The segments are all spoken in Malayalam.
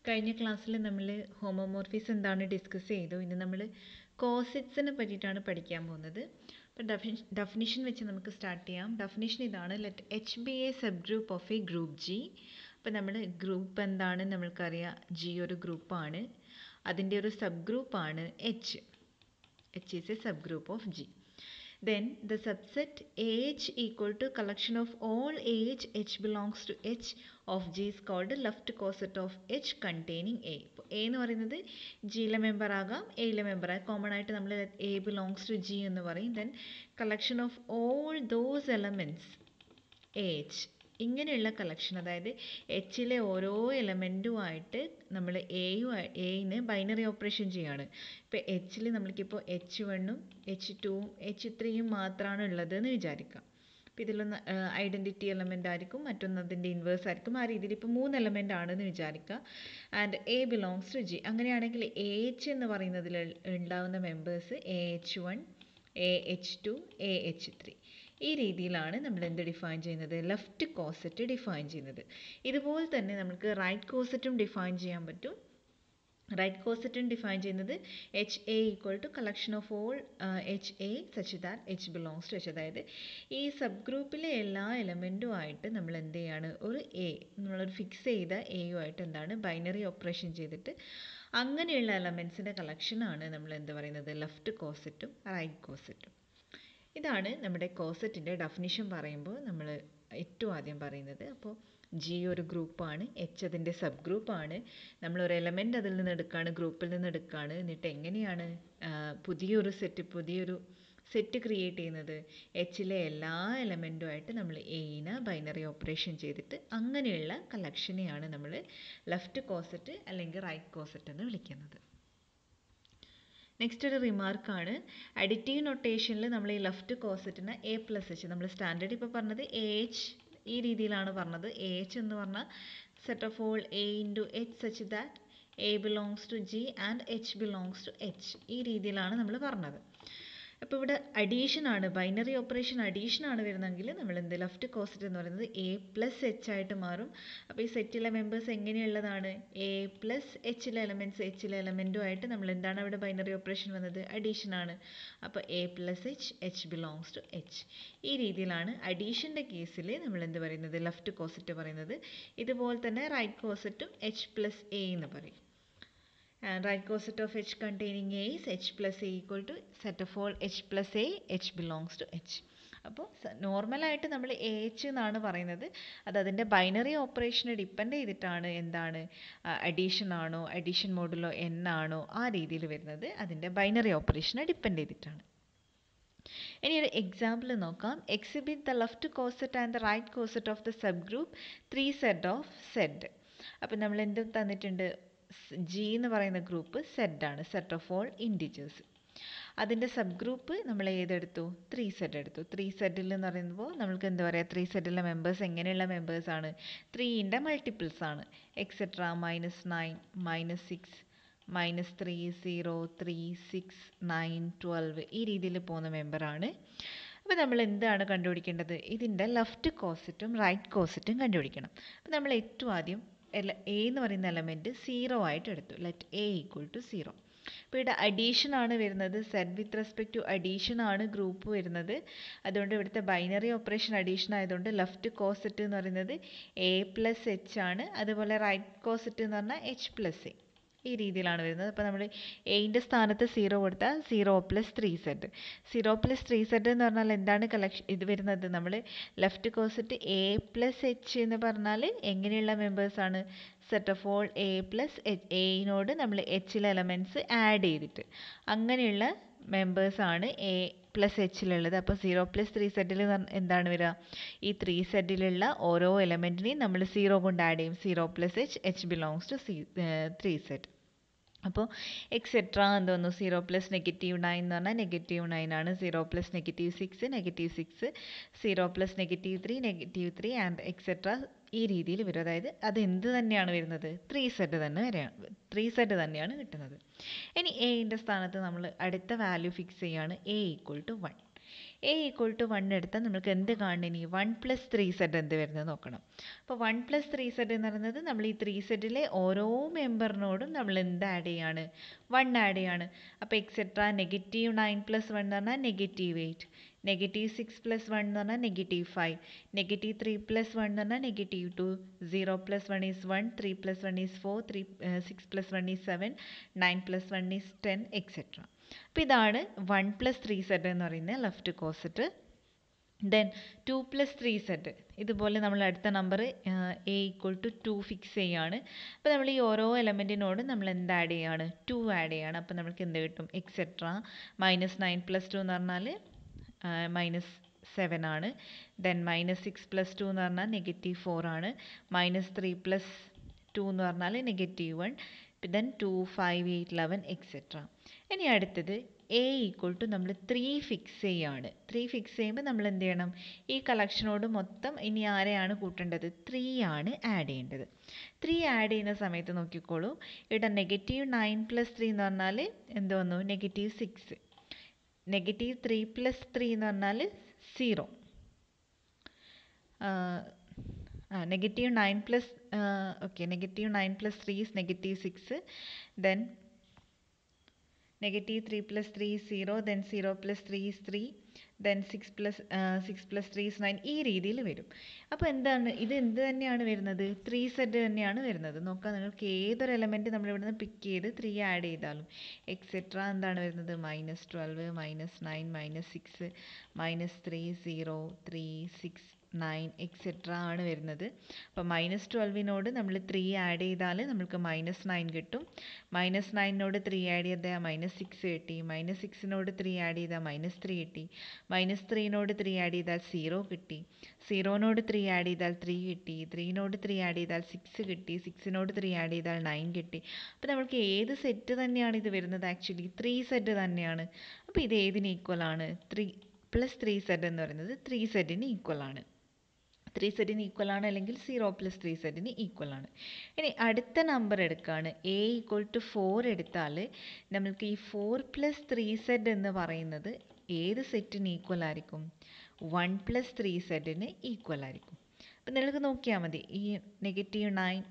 കഴിഞ്ഞ ക്ലാസ്സിൽ നമ്മൾ ഹോമോമോർഫിസ് എന്താണ് ഡിസ്കസ് ചെയ്തു ഇനി നമ്മൾ കോസെറ്റ്സിനെ പറ്റിയിട്ടാണ് പഠിക്കാൻ പോകുന്നത് അപ്പോൾ ഡെഫിനി ഡെഫിനിഷൻ വെച്ച് നമുക്ക് സ്റ്റാർട്ട് ചെയ്യാം ഡെഫിനിഷൻ ഇതാണ് let H be a sub group of a group G അപ്പോൾ നമ്മൾ ഗ്രൂപ്പ് എന്താണ് നമ്മൾക്കറിയാം ജി ഒരു ഗ്രൂപ്പാണ് അതിൻ്റെ ഒരു സബ് ഗ്രൂപ്പാണ് H H is a sub group of G then the subset AH equal to collection of all AH H belongs to H of G is called left coset of H containing A ഇപ്പോൾ എ എന്ന് പറയുന്നത് ജിയിലെ മെമ്പർ ആകാം എയിലെ മെമ്പർ ആകാം കോമൺ ആയിട്ട് നമ്മൾ എ ബിലോങ്സ് ടു ജി എന്ന് പറയും then collection of all those elements a H ഇങ്ങനെയുള്ള കളക്ഷൻ അതായത് എച്ചിലെ ഓരോ എലമെൻറ്റുമായിട്ട് നമ്മൾ എയും എയിന് ബൈനറി ഓപ്പറേഷൻ ചെയ്യാണ് ഇപ്പോൾ എച്ചിൽ നമ്മൾക്കിപ്പോൾ എച്ച് വണ്ണും എച്ച് ടുവും എച്ച് ത്രീയും മാത്രമാണ് ഉള്ളത് എന്ന് വിചാരിക്കാം അപ്പോൾ ഇതിലൊന്ന് ഐഡൻറ്റിറ്റി എലമെൻ്റ് ആയിരിക്കും മറ്റൊന്ന് അതിൻ്റെ ഇൻവേഴ്സ് ആയിരിക്കും ആ രീതിയിൽ ഇപ്പോൾ മൂന്ന് എലമെൻ്റ് ആണെന്ന് വിചാരിക്കുക and a belongs to G അങ്ങനെയാണെങ്കിൽ എ എച്ച് എന്ന് പറയുന്നതിൽ ഉണ്ടാകുന്ന members a H one a H two A H three ഈ രീതിയിലാണ് നമ്മൾ എന്ത് ഡിഫൈൻ ചെയ്യുന്നത് ലെഫ്റ്റ് കോസറ്റ് ഡിഫൈൻ ചെയ്യുന്നത് ഇതുപോലെ തന്നെ നമുക്ക് റൈറ്റ് കോസറ്റും ഡിഫൈൻ ചെയ്യാൻ പറ്റും റൈറ്റ് കോസറ്റും ഡിഫൈൻ ചെയ്യുന്നത് H a equal to collection of all H a such that H belongs to H അതായത് ഈ സബ് ഗ്രൂപ്പിലെ എല്ലാ എലമെൻറ്റുമായിട്ട് നമ്മൾ എന്ത് ചെയ്യാണ് ഒരു എ നമ്മളൊരു ഫിക്സ് ചെയ്ത എയുമായിട്ട് എന്താണ് ബൈനറി ഓപ്പറേഷൻ ചെയ്തിട്ട് അങ്ങനെയുള്ള എലമെൻസിൻ്റെ കളക്ഷനാണ് നമ്മൾ എന്ത് പറയുന്നത് ലെഫ്റ്റ് കോസറ്റും റൈറ്റ് കോസറ്റും ഇതാണ് നമ്മുടെ കോസറ്റിൻ്റെ ഡെഫിനിഷൻ പറയുമ്പോൾ നമ്മൾ ഏറ്റവും ആദ്യം പറയുന്നത് അപ്പോൾ ജി ഒരു ഗ്രൂപ്പാണ് എച്ച് അതിൻ്റെ സബ് ഗ്രൂപ്പാണ് നമ്മൾ ഒരു എലമെൻ്റ് അതിൽ നിന്ന് എടുക്കുകയാണ് ഗ്രൂപ്പിൽ നിന്ന് എടുക്കുകയാണ് എന്നിട്ട് എങ്ങനെയാണ് പുതിയൊരു സെറ്റ് പുതിയൊരു സെറ്റ് ക്രിയേറ്റ് ചെയ്യുന്നത് എച്ചിലെ എല്ലാ എലമെൻറ്റുമായിട്ട് നമ്മൾ എയിന് ബൈനറി ഓപ്പറേഷൻ ചെയ്തിട്ട് അങ്ങനെയുള്ള കളക്ഷനെയാണ് നമ്മൾ ലെഫ്റ്റ് കോസറ്റ് അല്ലെങ്കിൽ റൈറ്റ് കോസറ്റ് എന്ന് വിളിക്കുന്നത് നെക്സ്റ്റ് ഒരു റിമാർക്കാണ് അഡിറ്റീവ് നൊട്ടേഷനിൽ നമ്മൾ ഈ ലെഫ്റ്റ് കോസറ്റിന് എ പ്ലസ് എച്ച് നമ്മൾ സ്റ്റാൻഡേർഡ് ഇപ്പോൾ പറഞ്ഞത് എ എച്ച് ഈ രീതിയിലാണ് പറഞ്ഞത് എ എച്ച് എന്ന് പറഞ്ഞാൽ set of all a into H such that a belongs to G and H belongs to H ഈ രീതിയിലാണ് നമ്മൾ പറഞ്ഞത് അപ്പോൾ ഇവിടെ അഡീഷൻ ആണ് ബൈനറി ഓപ്പറേഷൻ അഡീഷൻ ആണ് വരുന്നതെങ്കിൽ നമ്മൾ എന്ത് ലെഫ്റ്റ് കോസറ്റ് എന്ന് പറയുന്നത് എ പ്ലസ് എച്ച് ആയിട്ട് മാറും അപ്പോൾ ഈ സെറ്റിലെ മെമ്പേഴ്സ് എങ്ങനെയുള്ളതാണ് എ പ്ലസ് എച്ചിലെ എലമെൻറ്റ്സ് എച്ചിലെ എലമെൻറ്റുമായിട്ട് നമ്മൾ എന്താണ് അവിടെ ബൈനറി ഓപ്പറേഷൻ വന്നത് അഡീഷൻ ആണ് അപ്പോൾ a plus H H belongs to H ഈ രീതിയിലാണ് അഡീഷൻ്റെ കേസിൽ നമ്മൾ എന്ത് പറയുന്നത് ലെഫ്റ്റ് കോസറ്റ് പറയുന്നത് ഇതുപോലെ തന്നെ റൈറ്റ് കോസറ്റും എച്ച് പ്ലസ് എ എന്ന് പറയും and right coset of h containing a is h plus a equal to set of all h plus a h belongs to h അപ്പോൾ നോർമലായിട്ട് നമ്മൾ എ എച്ച് എന്നാണ് പറയുന്നത് അത് അതിൻ്റെ ബൈനറി ഓപ്പറേഷനെ ഡിപ്പെൻഡ് ചെയ്തിട്ടാണ് എന്താണ് അഡീഷൻ ആണോ അഡീഷൻ മോഡുലോ എൻ ആണോ ആ രീതിയിൽ വരുന്നത് അതിൻ്റെ ബൈനറി ഓപ്പറേഷനെ ഡിപ്പെൻഡ് ചെയ്തിട്ടാണ് ഇനി ഒരു എക്സാമ്പിൾ നോക്കാം exhibit the left coset and the right coset of the sub group three Z of Z അപ്പം നമ്മൾ എന്ത് തന്നിട്ടുണ്ട് ജി എന്ന് പറയുന്ന ഗ്രൂപ്പ് സെഡ് ആണ് സെറ്റ് ഓഫ് ഓൾ ഇൻഡിജേഴ്സ് അതിൻ്റെ സബ് ഗ്രൂപ്പ് നമ്മൾ ഏതെടുത്തു ത്രീ സെഡ് എടുത്തു ത്രീ സെഡിൽ എന്ന് പറയുമ്പോൾ നമുക്ക് എന്താ പറയുക ത്രീ സെഡിലെ മെമ്പേഴ്സ് എങ്ങനെയുള്ള മെമ്പേഴ്സ് ആണ് ത്രീൻ്റെ മൾട്ടിപ്പിൾസ് ആണ് etcetera minus nine minus six minus three zero three six nine twelve ഈ രീതിയിൽ പോകുന്ന മെമ്പറാണ് അപ്പോൾ നമ്മൾ എന്താണ് കണ്ടുപിടിക്കേണ്ടത് ഇതിൻ്റെ ലെഫ്റ്റ് കോസറ്റും റൈറ്റ് കോസറ്റും കണ്ടുപിടിക്കണം അപ്പോൾ നമ്മൾ ഏറ്റവും ആദ്യം എ എന്ന് പറയുന്ന എലമെൻറ്റ് സീറോ ആയിട്ട് എടുത്തു let a equal to zero അപ്പോൾ ഇവിടെ അഡീഷൻ ആണ് വരുന്നത് Z with respect to addition ആണ് ഗ്രൂപ്പ് വരുന്നത് അതുകൊണ്ട് ഇവിടുത്തെ ബൈനറി ഓപ്പറേഷൻ അഡീഷൻ ആയതുകൊണ്ട് ലെഫ്റ്റ് കോസെറ്റ് എന്ന് പറയുന്നത് എ പ്ലസ് എച്ച് ആണ് അതുപോലെ റൈറ്റ് കോസെറ്റ് എന്ന് പറഞ്ഞാൽ എച്ച് പ്ലസ് എ ഈ രീതിയിലാണ് വരുന്നത് അപ്പോൾ നമ്മൾ എയിൻ്റെ സ്ഥാനത്ത് സീറോ കൊടുത്താൽ zero plus three Z zero plus three Z എന്ന് പറഞ്ഞാൽ എന്താണ് കളക്ഷൻ ഇത് വരുന്നത് നമ്മൾ left coset a plus H എന്ന് പറഞ്ഞാൽ എങ്ങനെയുള്ള മെമ്പേഴ്സാണ് set of all a plus H എയിനോട് നമ്മൾ എച്ചിലെ എലമെൻറ്റ്സ് ആഡ് ചെയ്തിട്ട് അങ്ങനെയുള്ള മെമ്പേഴ്സാണ് എ പ്ലസ് എച്ചിലുള്ളത് അപ്പോൾ സീറോ പ്ലസ് ത്രീ സെറ്റിൽ എന്താണ് വരിക ഈ ത്രീ സെറ്റിലുള്ള ഓരോ എലമെൻറ്റിനെയും നമ്മൾ സീറോ കൊണ്ട് ആഡ് ചെയ്യും zero plus H H belongs to C three set അപ്പോൾ എക്സെട്ര എന്ന് തോന്നുന്നു സീറോ പ്ലസ് നെഗറ്റീവ് നയൻ എന്ന് പറഞ്ഞാൽ നെഗറ്റീവ് നയൻ ആണ് zero plus negative six negative six zero plus negative three negative three and etcetera ഈ രീതിയിൽ വരും അതായത് അത് എന്ത് തന്നെയാണ് വരുന്നത് ത്രീ സെറ്റ് തന്നെ വരെയാണ് ത്രീ സെറ്റ് തന്നെയാണ് കിട്ടുന്നത് ഇനി എയിൻ്റെ സ്ഥാനത്ത് നമ്മൾ അടുത്ത വാല്യൂ ഫിക്സ് ചെയ്യാണ് a equal to one a equal to one എടുത്താൽ നമുക്ക് എന്ത് കാണണം ഇനി വൺ പ്ലസ് ത്രീ സെഡ് എന്ത് വരുന്നത് നോക്കണം അപ്പോൾ വൺ പ്ലസ് ത്രീ സെഡ് എന്ന് പറയുന്നത് നമ്മൾ ഈ ത്രീ സെഡിലെ ഓരോ മെമ്പറിനോടും നമ്മൾ എന്ത് ആഡ് ചെയ്യാണ് വൺ ആഡ് ചെയ്യാണ് അപ്പോൾ etcetera negative nine plus one എന്ന് പറഞ്ഞാൽ negative eight negative six plus one എന്ന് പറഞ്ഞാൽ negative five negative three plus one എന്ന് പറഞ്ഞാൽ negative two zero plus one is one three plus one is four three six plus one is seven nine plus one is ten etcetera അപ്പോൾ ഇതാണ് വൺ പ്ലസ് ത്രീ സെഡ് എന്ന് പറയുന്ന left coset then two plus three set ഇതുപോലെ നമ്മൾ അടുത്ത number A equal to two fix ചെയ്യാണ് അപ്പോൾ നമ്മൾ ഈ ഓരോ എലമെൻറ്റിനോടും നമ്മൾ എന്ത് ആഡ് ചെയ്യാണ് ടു ആഡ് ചെയ്യാണ് അപ്പോൾ നമുക്ക് എന്ത് കിട്ടും etcetera minus nine plus two എന്ന് പറഞ്ഞാൽ മൈനസ് സെവൻ ആണ് then minus six plus two എന്ന് പറഞ്ഞാൽ നെഗറ്റീവ് ഫോർ ആണ് മൈനസ് ത്രീ പ്ലസ് ടു എന്ന് പറഞ്ഞാൽ negative one then two five eight eleven etcetera ഇനി അടുത്തത് എ ഈക്വൽ ടു നമ്മൾ ത്രീ ഫിക്സ് ചെയ്യാണ് ത്രീ ഫിക്സ് ചെയ്യുമ്പോൾ നമ്മൾ എന്ത് ചെയ്യണം ഈ കളക്ഷനോട് മൊത്തം ഇനി ആരെയാണ് കൂട്ടേണ്ടത് ത്രീ ആണ് ആഡ് ചെയ്യേണ്ടത് ത്രീ ആഡ് ചെയ്യുന്ന സമയത്ത് നോക്കിക്കോളൂ ഇവിടെ നെഗറ്റീവ് നയൻ പ്ലസ് ത്രീ എന്ന് പറഞ്ഞാൽ എന്ത് വന്നു negative six negative three plus three എന്ന് പറഞ്ഞാൽ zero negative nine plus okay negative nine plus three is negative six then negative three plus three is zero then zero plus three is three then six plus six plus three is nine ഈ രീതിയിൽ വരും അപ്പോൾ എന്താണ് ഇത് എന്ത് തന്നെയാണ് വരുന്നത് ത്രീ സെറ്റ് തന്നെയാണ് വരുന്നത് നോക്കാം നിങ്ങൾക്ക് ഏതൊരു എലമെൻറ്റ് നമ്മൾ ഇവിടെ നിന്ന് പിക്ക് ചെയ്ത് ത്രീ ആഡ് ചെയ്താലും എക്സെട്ര എന്താണ് വരുന്നത് minus twelve minus nine minus six minus three zero three six nine etcetera ആണ് വരുന്നത് അപ്പോൾ മൈനസ് ട്വൽവിനോട് നമ്മൾ ത്രീ ആഡ് ചെയ്താൽ നമുക്ക് മൈനസ് നയൻ കിട്ടും മൈനസ് നയനിനോട് ത്രീ ആഡ് ചെയ്താൽ മൈനസ് സിക്സ് കിട്ടി മൈനസ് സിക്സിനോട് ത്രീ ആഡ് ചെയ്താൽ മൈനസ് ത്രീ കിട്ടി മൈനസ് ത്രീനോട് ത്രീ ആഡ് ചെയ്താൽ സീറോ കിട്ടി സീറോനോട് ത്രീ ആഡ് ചെയ്താൽ ത്രീ കിട്ടി ത്രീനോട് ത്രീ ആഡ് ചെയ്താൽ സിക്സ് കിട്ടി സിക്സിനോട് ത്രീ ആഡ് ചെയ്താൽ നയൻ കിട്ടി അപ്പോൾ നമുക്ക് ഏത് സെറ്റ് തന്നെയാണ് ഇത് വരുന്നത് ആക്ച്വലി ത്രീ സെറ്റ് തന്നെയാണ് അപ്പോൾ ഇത് ഏതിന് ഈക്വൽ ആണ് ത്രീ പ്ലസ് ത്രീ സെറ്റ് എന്ന് പറയുന്നത് ത്രീ സെറ്റിന് ഈക്വൽ ആണ് ത്രീ സെറ്റിന് ഈക്വൽ ആണ് അല്ലെങ്കിൽ സീറോ പ്ലസ് ത്രീ സെറ്റിന് ഈക്വൽ ആണ് ഇനി അടുത്ത നമ്പർ എടുക്കുകയാണ് എ ഈക്വൽ ടു ഫോർ എടുത്താൽ നമുക്ക് ഈ ഫോർ പ്ലസ് ത്രീ സെറ്റ് എന്ന് പറയുന്നത് ഏത് സെറ്റിന് ഈക്വൽ ആയിരിക്കും വൺ പ്ലസ് ത്രീ സെറ്റിന് ഈക്വൽ ആയിരിക്കും അപ്പം നിങ്ങൾക്ക് നോക്കിയാൽ മതി ഈ നെഗറ്റീവ് നയൻ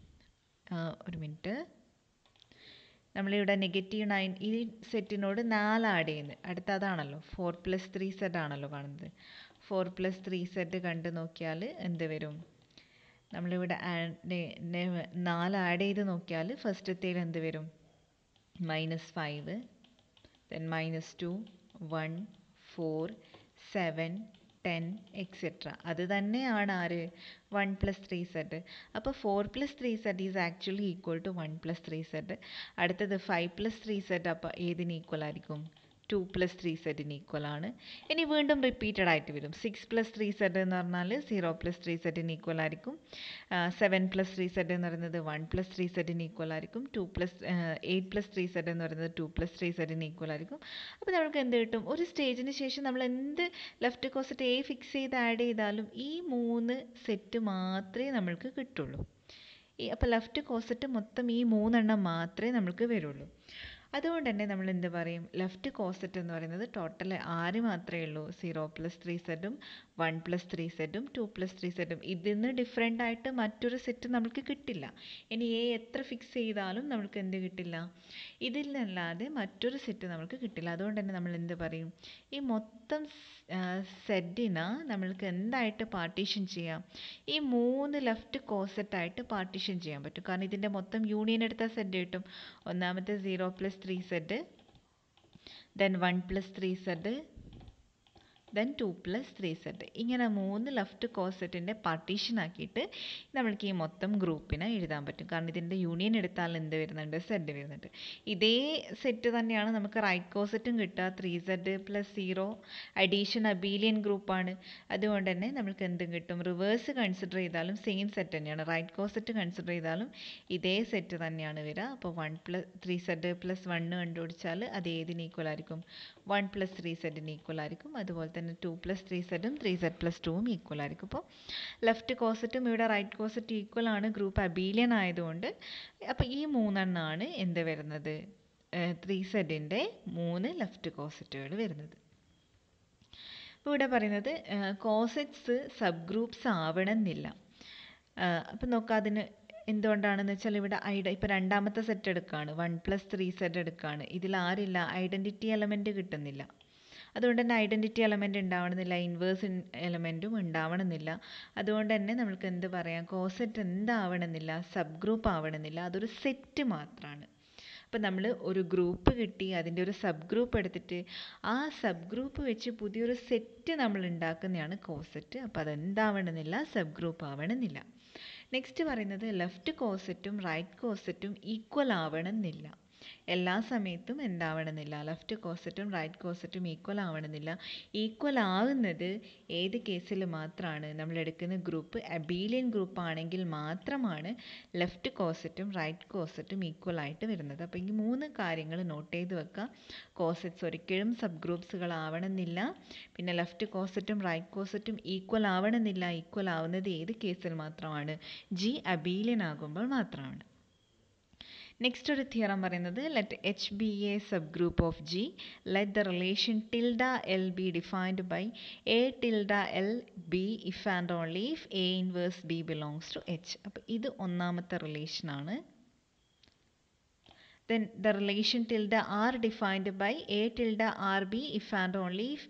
ഒരു മിനിറ്റ് നമ്മളിവിടെ നെഗറ്റീവ് നയൻ ഈ സെറ്റിനോട് നാല് ആഡ് ചെയ്യുന്നത് അടുത്ത അതാണല്ലോ ഫോർ പ്ലസ് ത്രീ സെറ്റ് ആണല്ലോ കാണുന്നത് ഫോർ പ്ലസ് ത്രീ സെറ്റ് കണ്ട് നോക്കിയാൽ എന്ത് വരും നമ്മളിവിടെ നാല് ആഡ് ചെയ്ത് നോക്കിയാൽ ഫസ്റ്റത്തേൽ എന്ത് വരും minus five then minus two one four seven ten etcetera അത് തന്നെയാണ് ആര് വൺ പ്ലസ് ത്രീ സെറ്റ് അപ്പോൾ four plus three set is actually equal to one plus three set അടുത്തത് ഫൈവ് പ്ലസ് ത്രീ സെറ്റ് അപ്പോൾ ഏതിന് ഈക്വൽ ആയിരിക്കും ടു പ്ലസ് ത്രീ സെറ്റിന് ഈക്വൽ ആണ് ഇനി വീണ്ടും റിപ്പീറ്റഡ് ആയിട്ട് വരും സിക്സ് പ്ലസ് ത്രീ സെറ്റ് എന്ന് പറഞ്ഞാൽ സീറോ പ്ലസ് ത്രീ സെറ്റിന് ഈക്വൽ ആയിരിക്കും സെവൻ പ്ലസ് ത്രീ സെറ്റ് എന്ന് പറയുന്നത് വൺ പ്ലസ് ത്രീ സെറ്റിന് ഈക്വൽ ആയിരിക്കും two plus eight plus three set എന്ന് പറയുന്നത് ടു പ്ലസ് ത്രീ സെറ്റിന് ഈക്വൽ ആയിരിക്കും അപ്പോൾ നമുക്ക് എന്ത് കിട്ടും ഒരു സ്റ്റേജിന് ശേഷം നമ്മൾ എന്ത് ലെഫ്റ്റ് കോസറ്റ് എ ഫിക്സ് ചെയ്ത് ആഡ് ചെയ്താലും ഈ മൂന്ന് സെറ്റ് മാത്രമേ നമ്മൾക്ക് കിട്ടുള്ളൂ ഈ അപ്പോൾ ലെഫ്റ്റ് കോസറ്റ് മൊത്തം ഈ മൂന്നെണ്ണം മാത്രമേ നമുക്ക് വരുള്ളൂ അതുകൊണ്ട് തന്നെ നമ്മൾ എന്ത് പറയും ലെഫ്റ്റ് കോസറ്റ് എന്ന് പറയുന്നത് ടോട്ടൽ ആറ് മാത്രമേ ഉള്ളൂ സീറോ പ്ലസ് ത്രീ സെറ്റും വൺ പ്ലസ് ത്രീ സെറ്റും ടു പ്ലസ് ത്രീ സെറ്റും ഇതിൽ നിന്ന് ഡിഫറെൻ്റ് ആയിട്ട് മറ്റൊരു സെറ്റ് നമുക്ക് കിട്ടില്ല ഇനി എ എത്ര ഫിക്സ് ചെയ്താലും നമുക്ക് എന്ത് കിട്ടില്ല ഇതിൽ നിന്നല്ലാതെ മറ്റൊരു സെറ്റ് നമുക്ക് കിട്ടില്ല അതുകൊണ്ട് തന്നെ നമ്മൾ എന്ത് പറയും ഈ മൊത്തം സെറ്റിന് നമ്മൾക്ക് എന്തായിട്ട് പാർട്ടീഷൻ ചെയ്യാം ഈ മൂന്ന് ലെഫ്റ്റ് കോസറ്റായിട്ട് പാർട്ടീഷൻ ചെയ്യാൻ പറ്റും കാരണം ഇതിൻ്റെ മൊത്തം യൂണിയൻ എടുത്ത സെറ്റ് കിട്ടും ഒന്നാമത്തെ zero plus three set then one plus three set then two plus three set ഇങ്ങനെ മൂന്ന് ലെഫ്റ്റ് കോസെറ്റിൻ്റെ പാർട്ടീഷൻ ആക്കിയിട്ട് നമ്മൾക്ക് ഈ മൊത്തം ഗ്രൂപ്പിനെ എഴുതാൻ പറ്റും കാരണം ഇതിൻ്റെ യൂണിയൻ എടുത്താൽ എന്ത് വരുന്നുണ്ട് സെറ്റ് വരുന്നുണ്ട് ഇതേ സെറ്റ് തന്നെയാണ് നമുക്ക് റൈറ്റ് കോസെറ്റും കിട്ടുക three set plus zero addition abelian ഗ്രൂപ്പാണ് അതുകൊണ്ട് തന്നെ നമുക്ക് എന്തും കിട്ടും റിവേഴ്സ് കൺസിഡർ ചെയ്താലും സെയിം സെറ്റ് തന്നെയാണ് റൈറ്റ് കോസെറ്റ് കൺസിഡർ ചെയ്താലും ഇതേ സെറ്റ് തന്നെയാണ് വരിക അപ്പോൾ one plus three set plus one കണ്ടുപിടിച്ചാൽ അത് ഏതിന് ഈക്വൽ ആയിരിക്കും വൺ പ്ലസ് ത്രീ സെറ്റിന് ഈക്വൽ ആയിരിക്കും അതുപോലെ തന്നെ ടു പ്ലസ് ത്രീ സെറ്റും ത്രീ സെറ്റ് പ്ലസ് ടുവും ഈക്വൽ ആയിരിക്കും അപ്പോൾ ലെഫ്റ്റ് കോസറ്റും ഇവിടെ റൈറ്റ് കോസറ്റ് ഈക്വൽ ആണ് ഗ്രൂപ്പ് അബീലിയൻ ആയതുകൊണ്ട് അപ്പോൾ ഈ മൂന്നെണ്ണമാണ് എന്ത് വരുന്നത് ത്രീ സെറ്റിൻ്റെ മൂന്ന് ലെഫ്റ്റ് കോസറ്റുകൾ വരുന്നത് അപ്പോൾ ഇവിടെ പറയുന്നത് കോസെറ്റ്സ് സബ് ഗ്രൂപ്പ്സ് ആവണമെന്നില്ല അപ്പം നോക്കാം അതിന് എന്തുകൊണ്ടാണെന്ന് വെച്ചാൽ ഇവിടെ ഐഡ ഇപ്പോൾ രണ്ടാമത്തെ സെറ്റ് എടുക്കുകയാണ് വൺ പ്ലസ് ത്രീ സെറ്റ് എടുക്കുകയാണ് ഇതിൽ ആരില്ല ഐഡൻറ്റിറ്റി എലമെൻറ്റ് കിട്ടുന്നില്ല അതുകൊണ്ട് തന്നെ ഐഡൻറ്റിറ്റി എലമെൻറ്റ് ഉണ്ടാവണമെന്നില്ല ഇൻവേഴ്സ് എലമെൻറ്റും ഉണ്ടാവണമെന്നില്ല അതുകൊണ്ട് തന്നെ നമുക്ക് എന്ത് പറയാം കോസെറ്റ് എന്താവണമെന്നില്ല സബ് ഗ്രൂപ്പ് ആവണമെന്നില്ല അതൊരു സെറ്റ് മാത്രമാണ് അപ്പോൾ നമ്മൾ ഒരു ഗ്രൂപ്പ് കിട്ടി അതിൻ്റെ ഒരു സബ് ഗ്രൂപ്പ് എടുത്തിട്ട് ആ സബ് ഗ്രൂപ്പ് വെച്ച് പുതിയൊരു സെറ്റ് നമ്മൾ ഉണ്ടാക്കുന്നതാണ് കോസെറ്റ് അപ്പോൾ അതെന്താവണമെന്നില്ല സബ് ഗ്രൂപ്പ് ആവണമെന്നില്ല നെക്സ്റ്റ് പറയുന്നത് ലെഫ്റ്റ് കോസെറ്റും റൈറ്റ് കോസെറ്റും ഈക്വൽ ആവണമെന്നില്ല എല്ലാ സമയത്തും എന്താവണമെന്നില്ല ലെഫ്റ്റ് കോസെറ്റും റൈറ്റ് കോസെറ്റും ഈക്വൽ ആവണമെന്നില്ല ഈക്വൽ ആകുന്നത് ഏത് കേസിൽ മാത്രമാണ് നമ്മൾ എടുക്കുന്ന ഗ്രൂപ്പ് അബീലിയൻ ഗ്രൂപ്പ് ആണെങ്കിൽ മാത്രമാണ് ലെഫ്റ്റ് കോസെറ്റും റൈറ്റ് കോസെറ്റും ഈക്വൽ ആയിട്ട് വരുന്നത് അപ്പോൾ ഈ മൂന്ന് കാര്യങ്ങൾ നോട്ട് ചെയ്ത് വെക്കുക കോസെറ്റ്സ് ഒരിക്കലും സബ് ഗ്രൂപ്പ്സുകൾ ആവണമെന്നില്ല പിന്നെ ലെഫ്റ്റ് കോസെറ്റും റൈറ്റ് കോസെറ്റും ഈക്വൽ ആവണമെന്നില്ല ഈക്വൽ ആവുന്നത് ഏത് കേസിൽ മാത്രമാണ് ജി അബീലിയൻ ആകുമ്പോൾ മാത്രമാണ് നെക്സ്റ്റ് ഒരു തിയറം പറയുന്നത് let H be a sub group of G let the relation tilde L be defined by a tilde L B if and only if A inverse B belongs to H അപ്പോൾ ഇത് ഒന്നാമത്തെ റിലേഷനാണ് then the relation tilde r defined by a tilde rb if and only if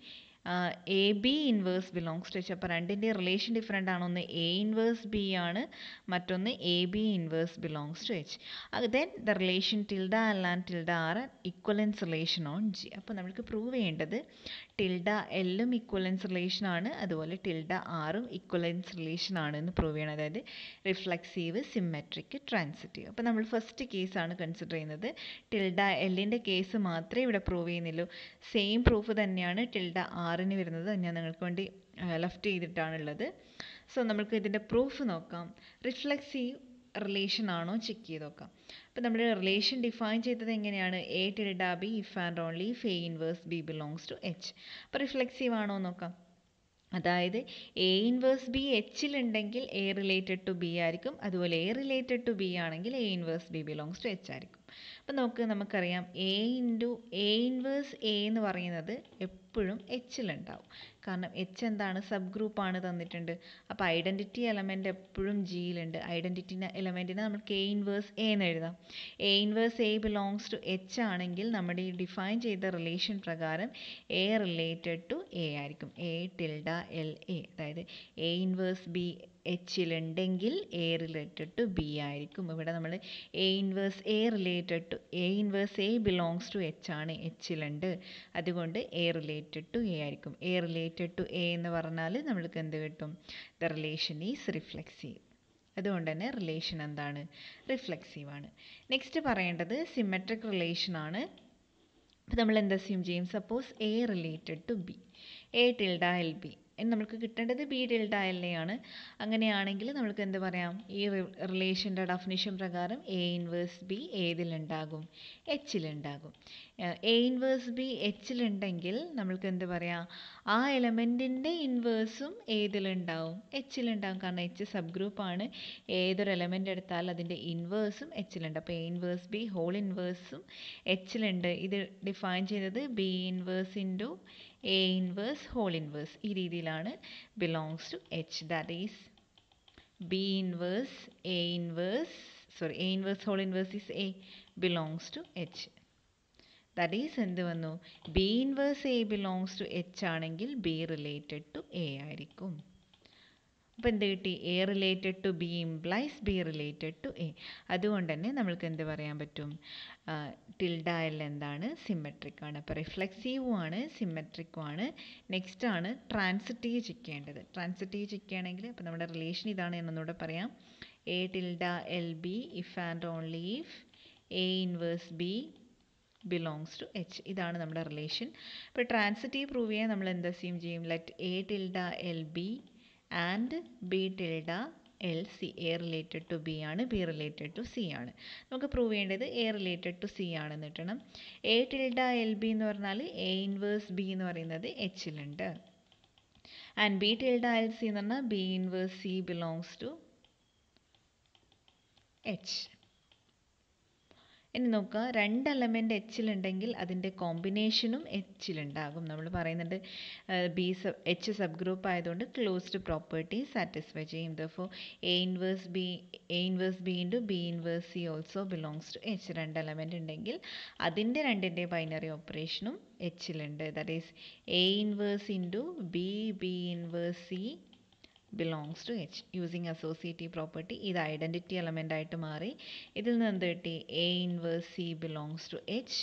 a b inverse belongs to H അപ്പോൾ രണ്ടിൻ്റെ റിലേഷൻ ഡിഫറെൻ്റ് ആണ് ഒന്ന് എ ഇൻവേഴ്സ് ബി ആണ് മറ്റൊന്ന് a b inverse belongs to H then the relation tilde L and tilde R equivalence relation on G അപ്പോൾ നമുക്ക് പ്രൂവ് ചെയ്യേണ്ടത് ടിൽഡ എല്ലും ഇക്വലൻസ് റിലേഷൻ ആണ് അതുപോലെ ടിൽഡ ആറും ഇക്വലൻസ് റിലേഷൻ ആണ് എന്ന് പ്രൂവ് ചെയ്യണം അതായത് റിഫ്ലക്സീവ് സിമെട്രിക് ട്രാൻസിറ്റീവ് അപ്പോൾ നമ്മൾ ഫസ്റ്റ് കേസാണ് കൺസിഡർ ചെയ്യുന്നത് ടിൽഡ എല്ലിൻ്റെ കേസ് മാത്രമേ ഇവിടെ പ്രൂവ് ചെയ്യുന്നുള്ളൂ സെയിം പ്രൂഫ് തന്നെയാണ് ടിൽഡ ആറിന് വരുന്നത് ഞാൻ നിങ്ങൾക്ക് വേണ്ടി ലെഫ്റ്റ് ചെയ്തിട്ടാണുള്ളത് സോ നമുക്ക് ഇതിൻ്റെ പ്രൂഫ് നോക്കാം റിഫ്ലക്സീവ് റിലേഷൻ ആണോ ചെക്ക് ചെയ്ത് നോക്കാം അപ്പോൾ നമ്മൾ റിലേഷൻ ഡിഫൈൻ ചെയ്തത് എങ്ങനെയാണ് A tilde B if and only if A inverse B belongs to H അപ്പോൾ റിഫ്ലെക്സീവ് ആണോ നോക്കാം അതായത് എ ഇൻവേഴ്സ് ബി എച്ചിലുണ്ടെങ്കിൽ എ റിലേറ്റഡ് ടു ബി ആയിരിക്കും അതുപോലെ എ റിലേറ്റഡ് ടു ബി ആണെങ്കിൽ A inverse B belongs to H ആയിരിക്കും അപ്പം നമുക്ക് നമുക്കറിയാം A into A inverse A എന്ന് പറയുന്നത് എപ്പോഴും എച്ചിലുണ്ടാവും കാരണം എച്ച് എന്താണ് സബ് ഗ്രൂപ്പാണ് തന്നിട്ടുണ്ട് അപ്പോൾ ഐഡൻറ്റിറ്റി എലമെൻ്റ് എപ്പോഴും ജിയിലുണ്ട് ഐഡൻറ്റിറ്റി എലമെൻറ്റിനെ നമുക്ക് എ ഇൻവേഴ്സ് എ എന്ന് എഴുതാം A inverse A belongs to H ആണെങ്കിൽ നമ്മുടെ ഈ ഡിഫൈൻ ചെയ്ത റിലേഷൻ പ്രകാരം എ റിലേറ്റഡ് ടു എ ആയിരിക്കും എ ടിൽഡ എൽ എ അതായത് എ ഇൻവേഴ്സ് ബി എച്ചിലുണ്ടെങ്കിൽ എ റിലേറ്റഡ് ടു ബി ആയിരിക്കും ഇവിടെ നമ്മൾ A inverse A related to A inverse A belongs to H ആണ് എച്ചിലുണ്ട് അതുകൊണ്ട് എ റിലേറ്റഡ് ടു എ ആയിരിക്കും എ റിലേറ്റഡ് ടു എ എന്ന് പറഞ്ഞാൽ നമ്മൾക്ക് എന്ത് കിട്ടും ദ റിലേഷൻ ഈസ് റിഫ്ലെക്സീവ് അതുകൊണ്ട് തന്നെ റിലേഷൻ എന്താണ് റിഫ്ലെക്സീവ് ആണ് നെക്സ്റ്റ് പറയേണ്ടത് സിമെട്രിക് റിലേഷൻ ആണ് അപ്പോൾ നമ്മൾ എന്ത് അസ്യൂം ചെയ്യും suppose A related to B A tilde L B നമുക്ക് കിട്ടേണ്ടത് ബി ടിൽഡ എൽ എ ആണ് അങ്ങനെയാണെങ്കിൽ നമുക്ക് എന്ത് പറയാം ഈ റിലേഷൻ്റെ ഡെഫിനിഷൻ പ്രകാരം എ ഇൻവേഴ്സ് ബി ഏതിലുണ്ടാകും എച്ചിലുണ്ടാകും എ ഇൻവേഴ്സ് ബി എച്ചിലുണ്ടെങ്കിൽ നമ്മൾക്ക് എന്ത് പറയാം ആ എലമെൻറ്റിൻ്റെ ഇൻവേഴ്സും ഏതിലുണ്ടാവും എച്ചിലുണ്ടാവും കാരണം എച്ച് സബ് ഗ്രൂപ്പാണ് ഏതൊരു എലമെൻ്റ് എടുത്താൽ അതിൻ്റെ ഇൻവേഴ്സും എച്ചിലുണ്ട് അപ്പോൾ എ ഇൻവേഴ്സ് ബി ഹോൾ ഇൻവേഴ്സും എച്ചിലുണ്ട് ഇത് ഡിഫൈൻ ചെയ്തത് B inverse into A inverse whole inverse ഈ രീതിയിലാണ് belongs to H that is B inverse A inverse sorry A inverse whole inverse is A belongs to H that is എന്ത് വന്നു B inverse A belongs to H ആണെങ്കിൽ ബി റിലേറ്റഡ് ടു എ ആയിരിക്കും അപ്പോൾ എന്ത് കിട്ടി A related to B implies B related to A അതുകൊണ്ട് തന്നെ നമ്മൾക്ക് എന്ത് പറയാൻ പറ്റും ടിൽഡ എൽ എന്താണ് സിമെട്രിക് ആണ് അപ്പോൾ റിഫ്ലെക്സീവും ആണ് സിമെട്രിക്കും ആണ് നെക്സ്റ്റ് ആണ് ട്രാൻസിറ്റീവ് ചെക്ക് ചെയ്യേണ്ടത് ട്രാൻസിറ്റീവ് ചെക്ക് ചെയ്യണമെങ്കിൽ അപ്പോൾ നമ്മുടെ റിലേഷൻ ഇതാണ് എന്നൊന്നുകൂടെ പറയാം A tilde L B if and only if A inverse B belongs to H ഇതാണ് നമ്മുടെ റിലേഷൻ അപ്പോൾ ട്രാൻസിറ്റീവ് പ്രൂവ് ചെയ്യാൻ നമ്മൾ എന്ത് അസ്യൂം ചെയ്യും let A tilde L B and B tilde L C A related to B ആണ് ബി റിലേറ്റഡ് ടു സി ആണ് നമുക്ക് പ്രൂവ് ചെയ്യേണ്ടത് എ റിലേറ്റഡ് ടു സി ആണെന്ന് കിട്ടണം എ ടിൽഡ എൽ ബി എന്ന് പറഞ്ഞാൽ എ ഇൻവേഴ്സ് ബി എന്ന് പറയുന്നത് എച്ചിലുണ്ട് and B tilde L C എന്ന് പറഞ്ഞാൽ B inverse C belongs to H ഇനി നോക്കുക രണ്ട് എലമെൻറ്റ് എച്ചിലുണ്ടെങ്കിൽ അതിൻ്റെ കോമ്പിനേഷനും എച്ചിലുണ്ടാകും നമ്മൾ പറയുന്നുണ്ട് B sub H subgroup ആയതുകൊണ്ട് ക്ലോസ്ഡ് പ്രോപ്പർട്ടി സാറ്റിസ്ഫൈ ചെയ്യും therefore A inverse B A inverse B into B inverse C also belongs to H രണ്ട് എലമെൻറ്റ് ഉണ്ടെങ്കിൽ അതിൻ്റെ രണ്ടിൻ്റെ ബൈനറി ഓപ്പറേഷനും എച്ചിലുണ്ട് that is A inverse into B B inverse C belongs to H using associative property ഇത് ഐഡൻറ്റിറ്റി എലമെൻ്റ് ആയിട്ട് മാറി ഇതിൽ നിന്ന് എന്ത് കിട്ടി A inverse C belongs to H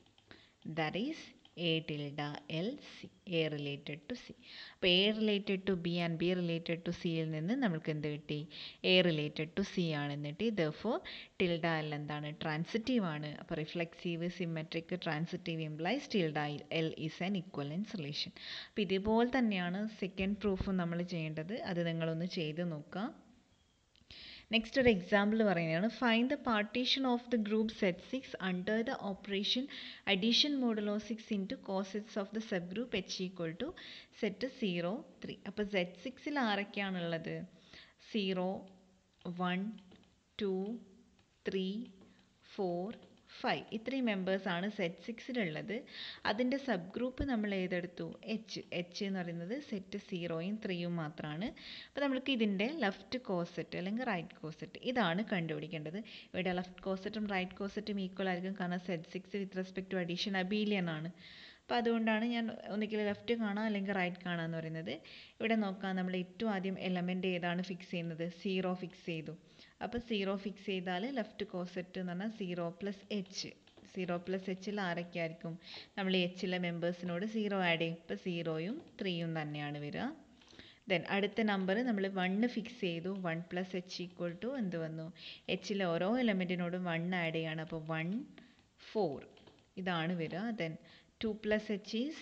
that is A tilde L C A related to C അപ്പോൾ A related to B and B related to സിയിൽ നിന്ന് നമുക്ക് എന്ത് കിട്ടി എ റിലേറ്റഡ് ടു സി ആണെന്ന് കിട്ടി ദഫോർ ടിൽഡ എൽ എന്താണ് ട്രാൻസിറ്റീവ് ആണ് അപ്പോൾ reflexive symmetric transitive implies tilde L is an equivalence relation അപ്പോൾ ഇതുപോലെ തന്നെയാണ് സെക്കൻഡ് പ്രൂഫും നമ്മൾ ചെയ്യേണ്ടത് അത് നിങ്ങളൊന്ന് ചെയ്ത് നോക്കുക നെക്സ്റ്റ് ഒരു എക്സാമ്പിൾ പറയുന്നതാണ് find the partition of the group set six under the operation addition modulo six into cosets of the sub subgroup H equal to set zero three അപ്പോൾ സെറ്റ് സിക്സിൽ ആരൊക്കെയാണുള്ളത് zero one two three four five ഇത്രയും മെമ്പേഴ്സാണ് സെറ്റ് സിക്സിലുള്ളത് അതിൻ്റെ സബ് ഗ്രൂപ്പ് നമ്മൾ ഏതെടുത്തു എച്ച് എച്ച് എന്ന് പറയുന്നത് സെറ്റ് സീറോയും ത്രീയും മാത്രമാണ് അപ്പോൾ നമ്മൾക്ക് ഇതിൻ്റെ ലെഫ്റ്റ് കോസെറ്റ് അല്ലെങ്കിൽ റൈറ്റ് കോസെറ്റ് ഇതാണ് കണ്ടുപിടിക്കേണ്ടത് ഇവിടെ ലെഫ്റ്റ് കോസെറ്റും റൈറ്റ് കോസെറ്റും ഈക്വൽ ആയിരിക്കും കാരണം set six with respect to addition abelian ആണ് അപ്പോൾ അതുകൊണ്ടാണ് ഞാൻ ഒന്നുകിൽ ലെഫ്റ്റ് കാണാം അല്ലെങ്കിൽ റൈറ്റ് കാണാം എന്ന് പറയുന്നത് ഇവിടെ നോക്കാം നമ്മൾ ഏറ്റവും ആദ്യം എലമെൻ്റ് ഏതാണ് ഫിക്സ് ചെയ്യുന്നത് സീറോ ഫിക്സ് ചെയ്തു അപ്പോൾ സീറോ ഫിക്സ് ചെയ്താൽ ലെഫ്റ്റ് കോസെറ്റ് എന്ന് പറഞ്ഞാൽ zero plus H zero plus എച്ചിൽ ആരൊക്കെ ആയിരിക്കും നമ്മൾ എച്ചിലെ മെമ്പേഴ്സിനോട് സീറോ ആഡ് ചെയ്യും ഇപ്പോൾ സീറോയും ത്രീയും തന്നെയാണ് വരിക ദെൻ അടുത്ത നമ്പർ നമ്മൾ വണ്ണ് ഫിക്സ് ചെയ്തു one plus H equal to എന്ത് വന്നു എച്ചിലെ ഓരോ എലമെൻറ്റിനോടും വൺ ആഡ് ചെയ്യാണ് അപ്പോൾ വൺ ഫോർ ഇതാണ് വരിക then two plus H is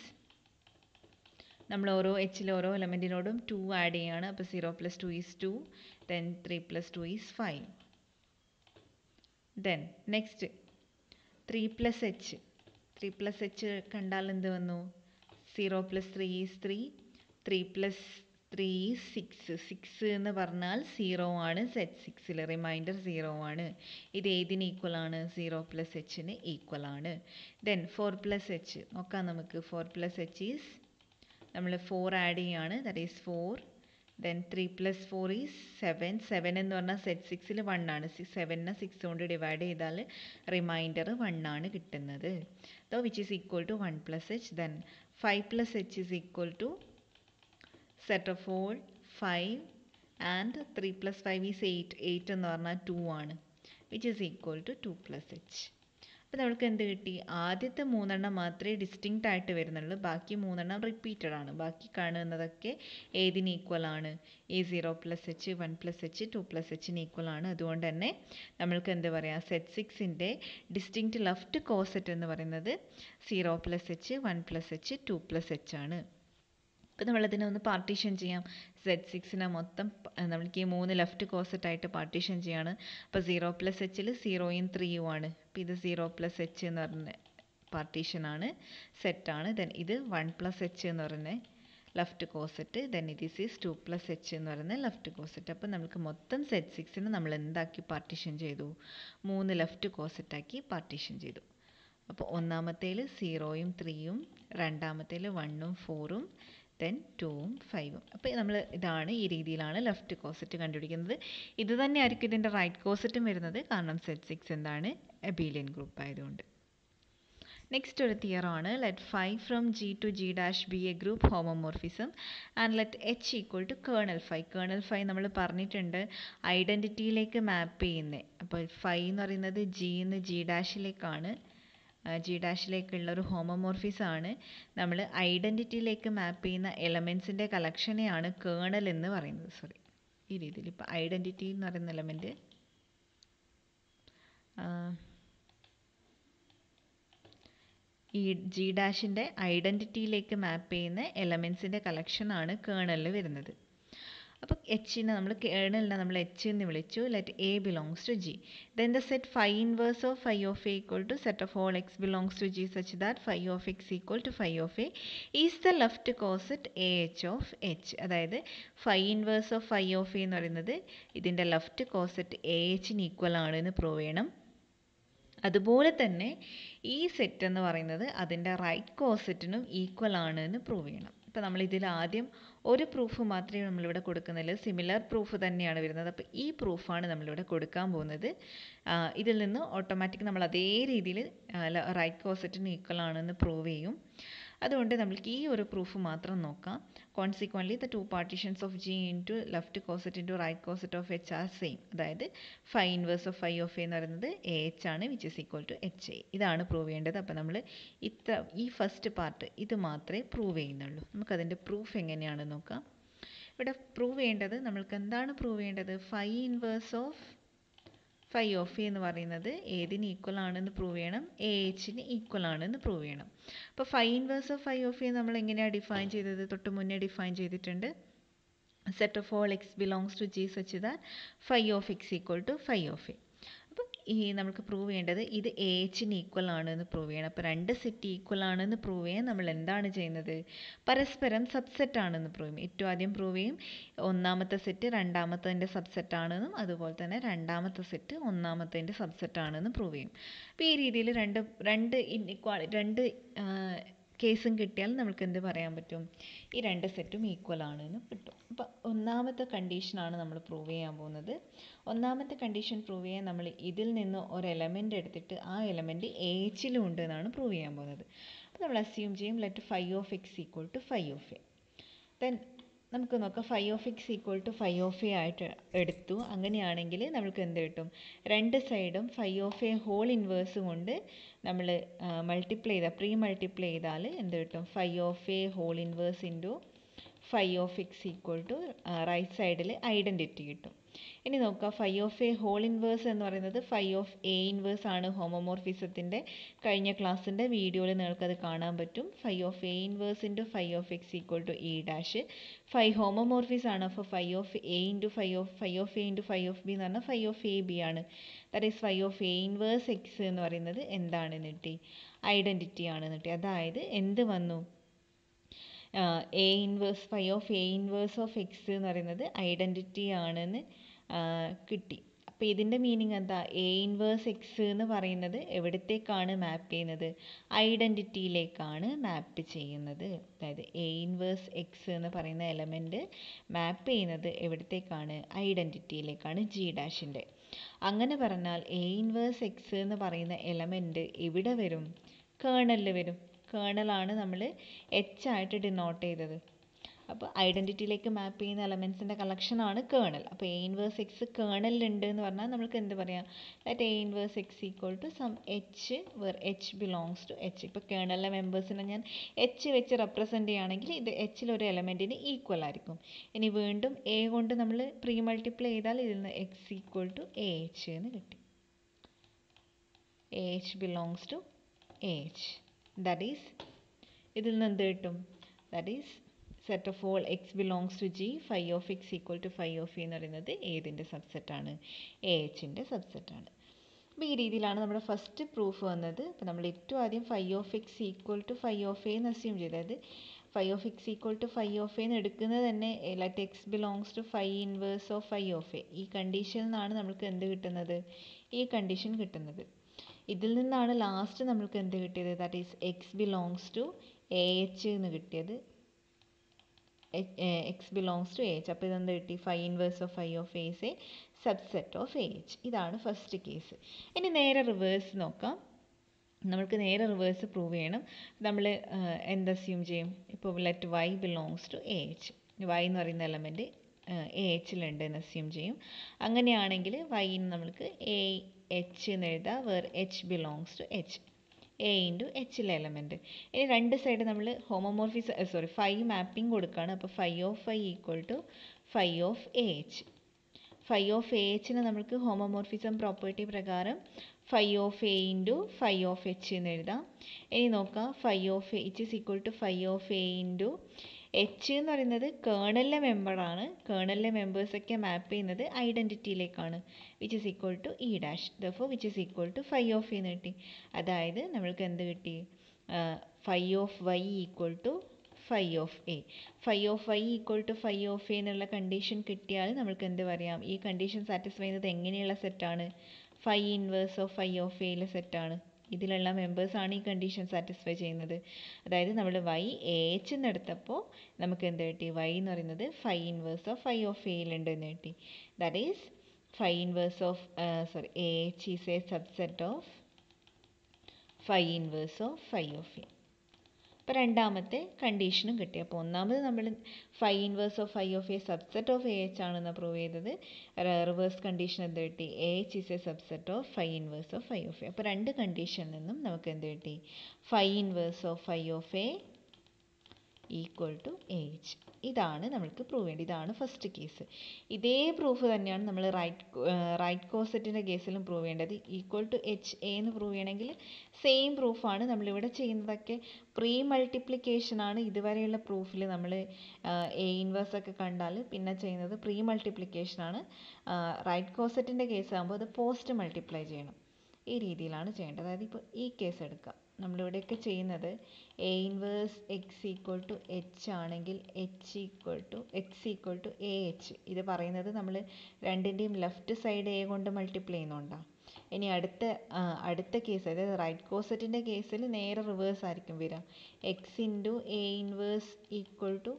നമ്മൾ ഓരോ എച്ചിലെ ഓരോ എലമെൻറ്റിനോടും ടു ആഡ് ചെയ്യാണ് അപ്പോൾ zero plus two is two then three plus two is five then next three plus H three plus H കണ്ടാൽ എന്ത് വന്നു zero plus three is three three plus three six six എന്ന് പറഞ്ഞാൽ സീറോ ആണ് സെറ്റ് സിക്സിൽ റിമൈൻഡർ സീറോ ആണ് ഇത് ഏതിന് ഈക്വൽ ആണ് സീറോ പ്ലസ് എച്ചിന് ഈക്വൽ ആണ് ദെൻ ഫോർ പ്ലസ് എച്ച് നോക്കാം നമുക്ക് ഫോർ പ്ലസ് എച്ച് ഈസ് നമ്മൾ ഫോർ ആഡ് ചെയ്യാണ് that is four then three plus four is seven seven എന്ന് പറഞ്ഞാൽ സെറ്റ് സിക്സിൽ വൺ ആണ് സെവനെ സിക്സ് കൊണ്ട് ഡിവൈഡ് ചെയ്താൽ റിമൈൻഡർ വൺ ആണ് കിട്ടുന്നത് though which is equal to one plus H then five plus H is equal to set of all five and three plus five is eight eight എന്ന് പറഞ്ഞാൽ ടു ആണ് which is equal to two plus H അപ്പോൾ നമ്മൾക്ക് എന്ത് കിട്ടി ആദ്യത്തെ മൂന്നെണ്ണം മാത്രമേ ഡിസ്റ്റിങ്ക്റ്റ് ആയിട്ട് വരുന്നുള്ളൂ ബാക്കി മൂന്നെണ്ണം റിപ്പീറ്റഡ് ആണ് ബാക്കി കാണുന്നതൊക്കെ ഏതിന് ഈക്വൽ ആണ് A zero plus H one plus H two plus എച്ചിന് ഈക്വൽ ആണ് അതുകൊണ്ട് തന്നെ നമ്മൾക്ക് എന്ത് പറയാം സെറ്റ് സിക്സിൻ്റെ ഡിസ്റ്റിങ്ക്റ്റ് ലെഫ്റ്റ് കോസെറ്റ് എന്ന് പറയുന്നത് zero plus H one plus H two plus H ആണ് അപ്പോൾ നമ്മളതിനെ ഒന്ന് പാർട്ടീഷൻ ചെയ്യാം സെഡ് സിക്സിനെ മൊത്തം നമ്മൾക്ക് ഈ മൂന്ന് ലെഫ്റ്റ് കോസറ്റ് ആയിട്ട് പാർട്ടീഷൻ ചെയ്യാണ് അപ്പോൾ സീറോ പ്ലസ് എച്ചിൽ സീറോയും ത്രീയും ആണ് അപ്പോൾ ഇത് സീറോ പ്ലസ് എച്ച് എന്ന് പറഞ്ഞ പാർട്ടീഷനാണ് സെറ്റാണ് ദെൻ ഇത് വൺ പ്ലസ് എച്ച് എന്ന് പറഞ്ഞ ലെഫ്റ്റ് കോസറ്റ് ദെൻ ഇത് ഈസ് ടു പ്ലസ് എച്ച് എന്ന് പറയുന്ന ലെഫ്റ്റ് കോസറ്റ് അപ്പോൾ നമുക്ക് മൊത്തം സെറ്റ് സിക്സിന് നമ്മൾ എന്താക്കി പാർട്ടീഷൻ ചെയ്തു മൂന്ന് ലെഫ്റ്റ് കോസറ്റാക്കി പാർട്ടീഷൻ ചെയ്തു അപ്പോൾ ഒന്നാമത്തേൽ സീറോയും ത്രീയും രണ്ടാമത്തേൽ വണ്ണും ഫോറും ദെൻ ടൂവും ഫൈവും അപ്പോൾ നമ്മൾ ഇതാണ് ഈ രീതിയിലാണ് ലെഫ്റ്റ് കോസറ്റ് കണ്ടുപിടിക്കുന്നത് ഇത് തന്നെയായിരിക്കും ഇതിൻ്റെ റൈറ്റ് കോസറ്റും വരുന്നത് കാരണം സെറ്റ് സിക്സ് എന്താണ് എബീലിയൻ ഗ്രൂപ്പ് ആയതുകൊണ്ട് നെക്സ്റ്റ് ഒരു തിയറാണ് let five from G to G dash be a group homomorphism and let H equal to kernel five kernel five നമ്മൾ പറഞ്ഞിട്ടുണ്ട് ഐഡൻറ്റിറ്റിയിലേക്ക് മാപ്പ് ചെയ്യുന്നത് അപ്പോൾ ഫൈവ് എന്ന് പറയുന്നത് ജി എന്ന് ജി ഡാഷിലേക്കാണ് ജി ഡാഷിലേക്കുള്ള ഒരു ഹോമോമോർഫിസ് ആണ് നമ്മൾ ഐഡൻറ്റിറ്റിയിലേക്ക് മാപ്പ് ചെയ്യുന്ന എലമെൻസിൻ്റെ കളക്ഷനെയാണ് കേണൽ എന്ന് പറയുന്നത് സോറി ഈ രീതിയിൽ ഇപ്പോൾ ഐഡൻറ്റിറ്റി എന്ന് പറയുന്ന എലമെൻറ്റ് ഈ ജി ഡാഷിൻ്റെ ഐഡൻറ്റിറ്റിയിലേക്ക് മാപ്പ് ചെയ്യുന്ന എലമെൻസിൻ്റെ കളക്ഷനാണ് കേണലിൽ വരുന്നത് അപ്പോൾ എച്ചിനെ നമ്മൾ കേണലിനെ നമ്മൾ എച്ച് എന്ന് വിളിച്ചു let A belongs to G then the set phi inverse of phi of A equal to set of all x belongs to G such that phi of x equal to phi of A is the left coset A H of H അതായത് phi inverse of phi of A എന്ന് പറയുന്നത് ഇതിൻ്റെ ലെഫ്റ്റ് കോസറ്റ് എ എച്ചിന് ഈക്വൽ ആണ് എന്ന് പ്രൂവ് ചെയ്യണം അതുപോലെ തന്നെ ഈ സെറ്റ് എന്ന് പറയുന്നത് അതിൻ്റെ റൈറ്റ് കോസെറ്റിനും ഈക്വൽ ആണ് എന്ന് പ്രൂവ് ചെയ്യണം ഇപ്പോൾ നമ്മൾ ഇതിൽ ആദ്യം ഒരു പ്രൂഫ് മാത്രമേ നമ്മളിവിടെ കൊടുക്കുന്നില്ല സിമിലർ പ്രൂഫ് തന്നെയാണ് വരുന്നത് അപ്പോൾ ഈ പ്രൂഫാണ് നമ്മളിവിടെ കൊടുക്കാൻ പോകുന്നത് ആ, ഇതിൽ നിന്ന് ഓട്ടോമാറ്റിക് നമ്മൾ അതേ രീതിയിൽ റൈറ്റ് കോസെറ്റിന് ഈക്വൽ ആണെന്ന് പ്രൂവ് ചെയ്യും അതുകൊണ്ട് നമ്മൾക്ക് ഈ ഒരു പ്രൂഫ് മാത്രം നോക്കാം consequently the two partitions of G into left coset into right coset of H are same അതായത് five inverse of five of A എന്ന് പറയുന്നത് എ എച്ച് ആണ് which is equal to H A ഇതാണ് പ്രൂവ് ചെയ്യേണ്ടത് അപ്പോൾ നമ്മൾ ഇത്ര ഈ ഫസ്റ്റ് പാർട്ട് ഇത് മാത്രമേ പ്രൂവ് ചെയ്യുന്നുള്ളൂ നമുക്കതിൻ്റെ പ്രൂഫ് എങ്ങനെയാണെന്ന് നോക്കാം ഇവിടെ പ്രൂവ് ചെയ്യേണ്ടത് നമ്മൾക്ക് എന്താണ് പ്രൂവ് ചെയ്യേണ്ടത് five inverse of five of എന്ന് പറയുന്നത് ഏതിന് ഈക്വൽ ആണെന്ന് പ്രൂവ് ചെയ്യണം എ എച്ചിന് ഈക്വൽ ആണെന്ന് പ്രൂവ് ചെയ്യണം അപ്പോൾ five inverse of five of നമ്മൾ എങ്ങനെയാണ് ഡിഫൈൻ ചെയ്തത് തൊട്ട് മുന്നേ ഡിഫൈൻ ചെയ്തിട്ടുണ്ട് set of all x belongs to G such that five of x equal to five of A അപ്പം ഈ നമുക്ക് പ്രൂവ് ചെയ്യേണ്ടത് ഇത് എ എച്ചിന് ഈക്വൽ ആണ് എന്ന് പ്രൂവ് ചെയ്യണം അപ്പോൾ രണ്ട് സെറ്റ് ഈക്വൽ ആണെന്ന് പ്രൂവ് ചെയ്യാൻ നമ്മൾ എന്താണ് ചെയ്യുന്നത് പരസ്പരം സബ്സെറ്റ് ആണെന്ന് പ്രൂവ് ചെയ്യും ഏറ്റവും ആദ്യം പ്രൂവ് ചെയ്യും ഒന്നാമത്തെ സെറ്റ് രണ്ടാമത്തതിൻ്റെ സബ്സെറ്റ് ആണെന്നും അതുപോലെ തന്നെ രണ്ടാമത്തെ സെറ്റ് ഒന്നാമത്തതിൻ്റെ സബ്സെറ്റ് ആണെന്ന് പ്രൂവ് ചെയ്യും അപ്പോൾ ഈ രീതിയിൽ രണ്ട് രണ്ട് ഇൻഇക്വാളി രണ്ട് കേസും കിട്ടിയാൽ നമുക്ക് എന്ത് പറയാൻ പറ്റും ഈ രണ്ട് സെറ്റും ഈക്വൽ ആണെന്ന് കിട്ടും അപ്പോൾ ഒന്നാമത്തെ കണ്ടീഷനാണ് നമ്മൾ പ്രൂവ് ചെയ്യാൻ പോകുന്നത് ഒന്നാമത്തെ കണ്ടീഷൻ പ്രൂവ് ചെയ്യാൻ നമ്മൾ ഇതിൽ നിന്ന് ഒരു എലമെൻ്റ് എടുത്തിട്ട് ആ എലമെൻറ്റ് ഏച്ചിലും ഉണ്ട് എന്നാണ് പ്രൂവ് ചെയ്യാൻ പോകുന്നത് അപ്പോൾ നമ്മൾ അസ്യൂം ചെയ്യും let five of x equal to five of A then നമുക്ക് നോക്കാം five of x equal to five of A ആയിട്ട് എടുത്തു അങ്ങനെയാണെങ്കിൽ നമുക്ക് എന്ത് കിട്ടും രണ്ട് സൈഡും five of A whole inverse കൊണ്ട് നമ്മൾ മൾട്ടിപ്ലൈ ചെയ്താൽ പ്രീ മൾട്ടിപ്ലൈ ചെയ്താൽ എന്ത് കിട്ടും five of A whole inverse into five of x equal to right സൈഡിൽ ഐഡൻറ്റിറ്റി കിട്ടും ഇനി നോക്കുക five of A whole inverse എന്ന് പറയുന്നത് ഫൈവ് ഓഫ് എ ഇൻവേഴ്സ് ആണ് ഹോമോമോർഫിസത്തിൻ്റെ കഴിഞ്ഞ ക്ലാസ്സിൻ്റെ വീഡിയോയിൽ നിങ്ങൾക്കത് കാണാൻ പറ്റും five of A inverse into five of x equal to E dash five homomorphism ആണ് അപ്പോൾ five of A into five of five of A into five of B എന്ന് പറഞ്ഞാൽ ഫൈവ് ഓഫ് എ ബി ആണ് that is five of A inverse x എന്ന് പറയുന്നത് എന്താണെന്ന് കിട്ടി ഐഡൻറ്റിറ്റി ആണെന്ന് കിട്ടി അതായത് എന്ത് വന്നു A inverse five of A inverse of x എന്ന് പറയുന്നത് ഐഡൻറ്റിറ്റി ആണെന്ന് ആ, കിട്ടി അപ്പോൾ ഇതിൻ്റെ മീനിങ് എന്താ എ ഇൻവേഴ്സ് എക്സ് എന്ന് പറയുന്നത് എവിടത്തേക്കാണ് മാപ്പ് ചെയ്യുന്നത് ഐഡൻറ്റിറ്റിയിലേക്കാണ് മാപ്പ് ചെയ്യുന്നത് അതായത് എ ഇൻവേഴ്സ് എക്സ് എന്ന് പറയുന്ന എലമെൻറ്റ് മാപ്പ് ചെയ്യുന്നത് എവിടത്തേക്കാണ് ഐഡൻറ്റിറ്റിയിലേക്കാണ് ജി ഡാഷിൻ്റെ അങ്ങനെ പറഞ്ഞാൽ എ ഇൻവേഴ്സ് എക്സ് എന്ന് പറയുന്ന എലമെൻറ്റ് എവിടെ വരും കേണലിൽ വരും കേണലാണ് നമ്മൾ എച്ച് ആയിട്ട് ഡിനോട്ട് ചെയ്തത് അപ്പോൾ ഐഡൻറ്റിറ്റിയിലേക്ക് മാപ്പ് ചെയ്യുന്ന എലമെൻസിൻ്റെ കളക്ഷനാണ് കേണൽ അപ്പോൾ എ ഇൻവേഴ്സ് എക്സ് കേണലിലുണ്ട് എന്ന് പറഞ്ഞാൽ നമുക്ക് എന്ത് പറയാം that A inverse X equal to some H where H belongs to H ഇപ്പോൾ കേണലിലെ മെമ്പേഴ്സിനെ ഞാൻ എച്ച് വെച്ച് റെപ്രസെൻറ്റ് ചെയ്യുകയാണെങ്കിൽ ഇത് എച്ചിലൊരു എലമെൻറ്റിന് ഈക്വൽ ആയിരിക്കും ഇനി വീണ്ടും എ കൊണ്ട് നമ്മൾ പ്രീ മൾട്ടിപ്ലൈ ചെയ്താൽ ഇതിൽ നിന്ന് x equal to A H എന്ന് കിട്ടി A H belongs to A H that is ഇതിൽ നിന്ന് എന്ത് കിട്ടും that is set of all x belongs to G five of x equal to five of എന്ന് പറയുന്നത് ഏതിൻ്റെ സബ്സെറ്റാണ് എ എച്ചിൻ്റെ സബ്സെറ്റാണ് അപ്പോൾ ഈ രീതിയിലാണ് നമ്മുടെ ഫസ്റ്റ് പ്രൂഫ് വന്നത് അപ്പോൾ നമ്മൾ ഏറ്റവും ആദ്യം five of x equal to five of എന്ന് അസ്യൂം ചെയ്തത് അതായത് five of x equal to five of എന്ന് എടുക്കുന്നത് തന്നെ let x belongs to five inverse of five of A ഈ കണ്ടീഷനിൽ നിന്നാണ് നമുക്ക് എന്ത് കിട്ടുന്നത് ഈ കണ്ടീഷൻ കിട്ടുന്നത് ഇതിൽ നിന്നാണ് ലാസ്റ്റ് നമ്മൾക്ക് എന്ത് കിട്ടിയത് that is X belongs to A H എന്ന് കിട്ടിയത് X belongs to A H അപ്പോൾ ഇതെന്ത് കിട്ടി phi inverse of five of A a subset of A H ഇതാണ് ഫസ്റ്റ് കേസ് ഇനി നേരെ റിവേഴ്സ് നോക്കാം നമ്മൾക്ക് നേരെ റിവേഴ്സ് പ്രൂവ് ചെയ്യണം നമ്മൾ എന്ത് അസ്യൂം ചെയ്യും ഇപ്പോൾ let Y belongs to A H Y എന്ന് പറയുന്ന എലമെൻറ്റ് എ എച്ചിലുണ്ട് എന്ന് അസ്യൂം ചെയ്യും അങ്ങനെയാണെങ്കിൽ വൈന്ന് നമ്മൾക്ക് എ എച്ച് എന്ന് എഴുതാം where H belongs to H A into എച്ചിലെ എലമെൻറ്റ് ഇനി രണ്ട് സൈഡ് നമ്മൾ ഹോമോമോർഫിസ് സോറി ഫൈവ് മാപ്പിംഗ് കൊടുക്കുകയാണ് അപ്പോൾ five of phi equal to five of A H phi of A എച്ചിന് നമുക്ക് ഹോമോമോർഫിസം പ്രോപ്പർട്ടി പ്രകാരം phi of A into five of H എന്ന് എഴുതാം ഇനി നോക്കാം five of A H is equal to five of A into H എന്ന് പറയുന്നത് കേണലിലെ മെമ്പറാണ് കേണലിലെ മെമ്പേഴ്സൊക്കെ മാപ്പ് ചെയ്യുന്നത് ഐഡൻറ്റിറ്റിയിലേക്കാണ് which is equal to E dash ദഫോ which is equal to five of എന്ന് കിട്ടി അതായത് നമ്മൾക്ക് എന്ത് കിട്ടി phi of Y equal to five of A phi of Y equal to five of A എന്നുള്ള കണ്ടീഷൻ കിട്ടിയാൽ നമുക്ക് എന്ത് പറയാം ഈ കണ്ടീഷൻ സാറ്റിസ്ഫൈ ചെയ്യുന്നത് എങ്ങനെയുള്ള സെറ്റാണ് phi inverse of phi of എയിലെ സെറ്റാണ് ഇതിലുള്ള മെമ്പേഴ്സാണ് ഈ കണ്ടീഷൻ സാറ്റിസ്ഫൈ ചെയ്യുന്നത് അതായത് നമ്മൾ വൈ എ എച്ച് എന്ന് എടുത്തപ്പോൾ നമുക്ക് എന്ത് കിട്ടി വൈ എന്ന് പറയുന്നത് phi inverse of phi of എയിലുണ്ട് എന്ന് കിട്ടി that is phi inverse of sorry A H is a subset of phi inverse of phi of A അപ്പോൾ രണ്ടാമത്തെ കണ്ടീഷനും കിട്ടി അപ്പോൾ ഒന്നാമത് നമ്മൾ phi inverse of phi of A subset of A H ആണെന്ന് പ്രൂവ് ചെയ്തത് റിവേഴ്സ് കണ്ടീഷൻ എന്ത് കിട്ടി A H is a subset of phi inverse of phi of A അപ്പോൾ രണ്ട് കണ്ടീഷനിൽ നിന്നും നമുക്ക് എന്ത് കിട്ടി phi inverse of phi of A equal to A H ഇതാണ് നമ്മൾക്ക് പ്രൂവ് ചെയ്യേണ്ടത് ഇതാണ് ഫസ്റ്റ് കേസ് ഇതേ പ്രൂഫ് തന്നെയാണ് നമ്മൾ റൈറ്റ് റൈറ്റ് കോസെറ്റിൻ്റെ കേസിലും പ്രൂവ് ചെയ്യേണ്ടത് ഈക്വൽ ടു എച്ച് എ എന്ന് പ്രൂവ് ചെയ്യണമെങ്കിൽ സെയിം പ്രൂഫാണ് നമ്മളിവിടെ ചെയ്യുന്നതൊക്കെ പ്രീ മൾട്ടിപ്ലിക്കേഷൻ ആണ് ഇതുവരെയുള്ള പ്രൂഫിൽ നമ്മൾ എ ഇൻവേഴ്സ് ഒക്കെ കണ്ടാൽ പിന്നെ ചെയ്യുന്നത് പ്രീ മൾട്ടിപ്ലിക്കേഷൻ ആണ് റൈറ്റ് കോസെറ്റിൻ്റെ കേസ് ആകുമ്പോൾ അത് പോസ്റ്റ് മൾട്ടിപ്ലൈ ചെയ്യണം ഈ രീതിയിലാണ് ചെയ്യേണ്ടത് അതായത് ഇപ്പോൾ ഈ കേസ് എടുക്കാം നമ്മളിവിടെയൊക്കെ ചെയ്യുന്നത് A inverse X equal to H ആണെങ്കിൽ H equal to X equal to A H ഇത് പറയുന്നത് നമ്മൾ രണ്ടിൻ്റെയും ലെഫ്റ്റ് സൈഡ് എ കൊണ്ട് മൾട്ടിപ്ലൈ ചെയ്യുന്നുണ്ടാണ് ഇനി അടുത്ത അടുത്ത കേസ് അതായത് റൈറ്റ് കോസെറ്റിൻ്റെ കേസിൽ നേരെ റിവേഴ്സ് ആയിരിക്കും വരിക X into A inverse equal to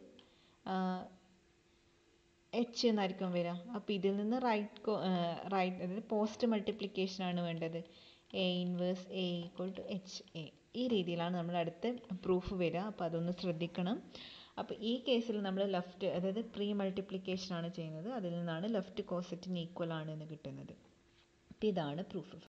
H എന്നായിരിക്കും വരിക അപ്പോൾ ഇതിൽ നിന്ന് റൈറ്റ് റൈറ്റ് അതായത് പോസ്റ്റ് മൾട്ടിപ്ലിക്കേഷൻ ആണ് വേണ്ടത് A inverse A equal to H A ഈ രീതിയിലാണ് നമ്മൾ അടുത്ത പ്രൂഫ് വരിക അപ്പോൾ അതൊന്ന് ശ്രദ്ധിക്കണം അപ്പോൾ ഈ കേസിൽ നമ്മൾ ലെഫ്റ്റ് അതായത് പ്രീ മൾട്ടിപ്ലിക്കേഷൻ ആണ് ചെയ്യുന്നത് അതിൽ നിന്നാണ് ലെഫ്റ്റ് കോസെറ്റിന് ഈക്വൽ ആണ് എന്ന് കിട്ടുന്നത് അപ്പോൾ ഇതാണ് പ്രൂഫ്